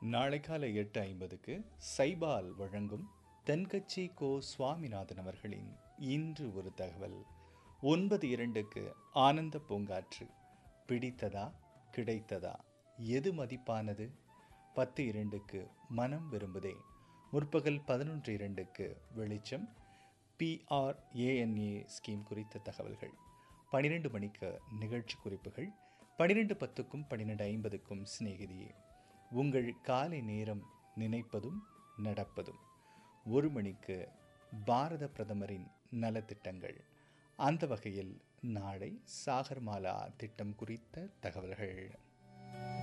நாளை காலை எட்டு ஐம்பதுக்கு சைபால் வழங்கும் தென்கட்சி கோ சுவாமிநாதன் அவர்களின் இன்று ஒரு தகவல் ஒன்பது இரண்டுக்கு ஆனந்த பூங்காற்று பிடித்ததா கிடைத்ததா எது மதிப்பானது பத்து இரண்டுக்கு மனம் விரும்புதே முற்பகல் பதினொன்று இரண்டுக்கு வெளிச்சம் பிஆர்ஏஎன்ஏ ஸ்கீம் குறித்த தகவல்கள் பனிரெண்டு மணிக்கு நிகழ்ச்சி குறிப்புகள் பனிரெண்டு பத்துக்கும் பன்னிரெண்டு ஐம்பதுக்கும் சிநேகிதியே உங்கள் காலை நேரம் நினைப்பதும் நடப்பதும் ஒரு மணிக்கு பாரத பிரதமரின் நலத்திட்டங்கள் அந்த வகையில் நாளை சாகர்மாலா திட்டம் குறித்த தகவல்கள்